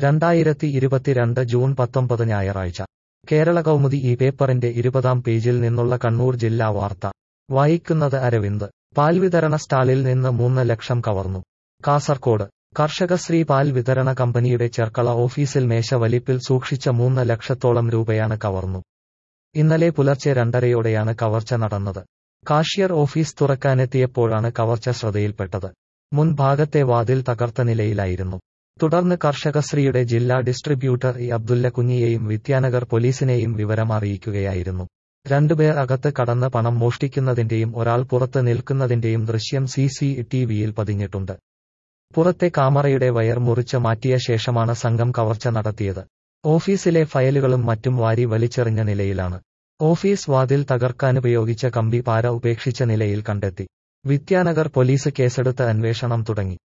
രണ്ടായിരത്തി ഇരുപത്തിരണ്ട് ജൂൺ പത്തൊമ്പത് ഞായറാഴ്ച കേരള കൗമുദി ഈ പേപ്പറിന്റെ ഇരുപതാം പേജിൽ നിന്നുള്ള കണ്ണൂർ ജില്ലാ വാർത്ത വായിക്കുന്നത് അരവിന്ദ് പാൽ വിതരണ സ്റ്റാളിൽ നിന്ന് മൂന്ന് ലക്ഷം കവർന്നു കാസർകോട് കർഷകശ്രീ പാൽ വിതരണ കമ്പനിയുടെ ചെർക്കള ഓഫീസിൽ മേശ വലിപ്പിൽ സൂക്ഷിച്ച മൂന്ന് ലക്ഷത്തോളം രൂപയാണ് കവർന്നു ഇന്നലെ പുലർച്ചെ രണ്ടരയോടെയാണ് കവർച്ച നടന്നത് കാഷ്യർ ഓഫീസ് തുറക്കാനെത്തിയപ്പോഴാണ് കവർച്ച ശ്രദ്ധയിൽപ്പെട്ടത് മുൻഭാഗത്തെ വാതിൽ തകർത്ത നിലയിലായിരുന്നു തുടർന്ന് കർഷകശ്രീയുടെ ജില്ലാ ഡിസ്ട്രിബ്യൂട്ടർ ഇ അബ്ദുല്ല കുഞ്ഞിയെയും വിദ്യാനഗർ പോലീസിനെയും വിവരം അറിയിക്കുകയായിരുന്നു രണ്ടുപേർ അകത്ത് കടന്ന് പണം മോഷ്ടിക്കുന്നതിന്റെയും ഒരാൾ പുറത്ത് നിൽക്കുന്നതിന്റെയും ദൃശ്യം സി സി ടിവിയിൽ പതിഞ്ഞിട്ടുണ്ട് പുറത്തെ കാമറയുടെ വയർ മുറിച്ച് മാറ്റിയ ശേഷമാണ് സംഘം കവർച്ച നടത്തിയത് ഓഫീസിലെ ഫയലുകളും മറ്റും വാരി വലിച്ചെറിഞ്ഞ നിലയിലാണ് ഓഫീസ് വാതിൽ തകർക്കാനുപയോഗിച്ച കമ്പി പാര ഉപേക്ഷിച്ച നിലയിൽ കണ്ടെത്തി വിദ്യാനഗർ പോലീസ് കേസെടുത്ത് അന്വേഷണം തുടങ്ങി